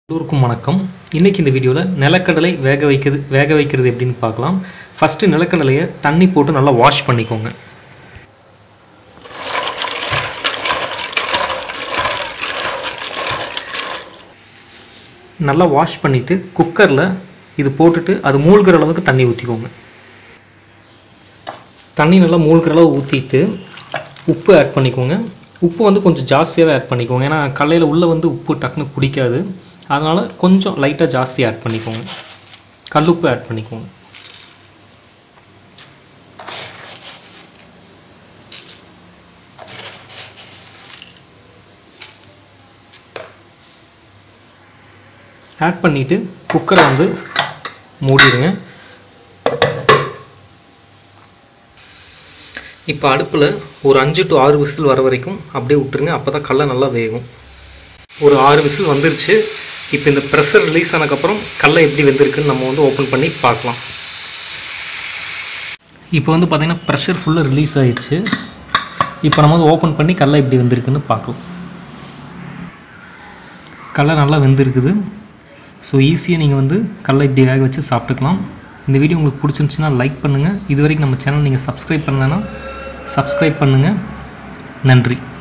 எல்லோருக்கும் வணக்கம் இன்றைக்கி இந்த வீடியோவில் நிலக்கடலை வேக வைக்கிறது வேக வைக்கிறது எப்படின்னு பார்க்கலாம் ஃபஸ்ட்டு நிலக்கடலையை தண்ணி போட்டு நல்லா வாஷ் பண்ணிக்கோங்க நல்லா வாஷ் பண்ணிவிட்டு குக்கரில் இது போட்டுட்டு அது மூழ்கிற அளவுக்கு தண்ணி ஊற்றிக்கோங்க தண்ணி நல்லா மூழ்கிற அளவு ஊற்றிட்டு உப்பு ஆட் பண்ணிக்கோங்க உப்பு வந்து கொஞ்சம் ஜாஸ்தியாகவே ஆட் பண்ணிக்கோங்க ஏன்னா கடலையில் உள்ளே வந்து உப்பு டக்குன்னு பிடிக்காது அதனால் கொஞ்சம் லைட்டாக ஜாஸ்தி ஆட் பண்ணிக்கோங்க கல்லுப்பு ஆட் பண்ணிக்கோங்க ஆட் பண்ணிவிட்டு குக்கரை வந்து மூடிடுங்க இப்போ அடுப்பில் ஒரு அஞ்சு டு ஆறு விசில் வர வரைக்கும் அப்படியே விட்டுருங்க அப்போ தான் கடலை நல்லா வேகும் ஒரு ஆறு விசில் வந்துருச்சு இப்போ இந்த ப்ரெஷர் ரிலீஸ் ஆனதுக்கப்புறம் கடலை எப்படி வெந்திருக்குன்னு நம்ம வந்து ஓப்பன் பண்ணி பார்க்கலாம் இப்போ வந்து பார்த்திங்கன்னா ப்ரெஷர் ஃபுல்லாக ரிலீஸ் ஆகிடுச்சு இப்போ நம்ம வந்து ஓப்பன் பண்ணி கடலை எப்படி வெந்திருக்குன்னு பார்க்கலாம் கடலை நல்லா வெந்திருக்குது ஸோ ஈஸியாக நீங்கள் வந்து கடலை இப்படி வேக வச்சு சாப்பிட்டுக்கலாம் இந்த வீடியோ உங்களுக்கு பிடிச்சிருந்துச்சுன்னா லைக் பண்ணுங்கள் இது வரைக்கும் நம்ம சேனல் நீங்கள் சப்ஸ்கிரைப் பண்ணலைன்னா சப்ஸ்கிரைப் பண்ணுங்கள் நன்றி